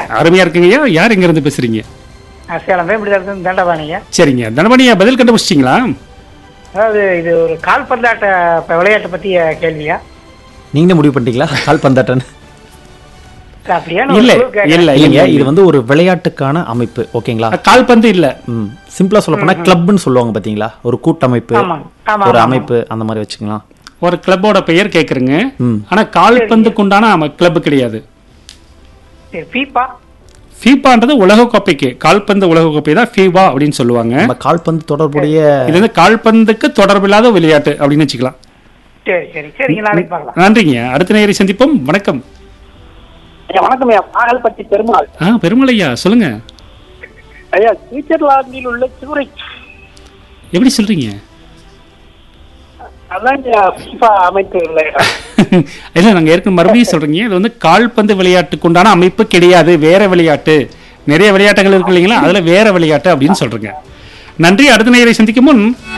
அருமையா இருக்குங்கய்யா யார் எங்க இருந்து பேசுறீங்க நான் சேலம் வேம்படி இருந்து தண்டபாணிங்க சரிங்க தனபணியா பதில் கண்டுபிடிச்சிட்டீங்களா அதாவது இது ஒரு கால்பந்தாட்ட ப- விளையாட்டை பத்திய கேள்வியா நீங்களே முடிவு பண்ணிட்டீங்களா கால் பந்தாட்டன் இல்ல, அப்படியா நான் இல்ல ஒரு clue கேட்கறேன். இல்ல இல்லைங்க இல்லைங்க இது வந்து ஒரு விளையாட்டுக்கான அமைப்பு ஓகேங்களா கால்பந்து இல்ல ம் சிம்பிளா சொல்ல போனா கிளப்னு சொல்லுவாங்க பாத்தீங்களா ஒரு கூட்டமைப்பு ஆமாங்க. ஆமா, ஒரு ஆமா, அமைப்பு அந்த மாதிரி வச்சுக்கலாம் ஒரு கிளப்போட பெயர் கேக்குறேங்க ம் ஆனா கால்பந்துக்கு உண்டான கிளப் கிடையாது சரி, FIFA ஃபீபான்றது உலகக்கோப்பைக்கு கால்பந்து உலகக்கோப்பை தான் ஃபீபா அப்படின்னு சொல்லுவாங்க நம்ம கால்பந்து தொடர்புடைய இது வந்து கால்பந்துக்கு தொடர்பில்லாத விளையாட்டு அப்படின்னு வச்சுக்கலாம் சரி சரி சரிங்க நாளைக்கு பார்க்கலாம் நன்றிங்க அடுத்த நேரை சந்திப்போம் வணக்கம் ஐயா வணக்கம் ஐயா பாகல்பட்டி பெருமாள் ஆ பெருமலையா சொல்லுங்க ஐயா சுவிட்சர்லாந்தில் உள்ள சூரிச் எப்படி சொல்றீங்க அதான் ஐயா FIFA அமைப்பு இல்லையா இல்ல நாங்க ஏற்கனவே மறுபடியும் சொல்றீங்க இது வந்து கால்பந்து விளையாட்டுக்கு உண்டான அமைப்பு கிடையாது வேற விளையாட்டு நிறைய விளையாட்டுகள் இருக்கு இல்லைங்களா அதுல வேற விளையாட்டு அப்படின்னு சொல்றேங்க நன்றி அடுத்த நேரை சந்திக்கும் முன்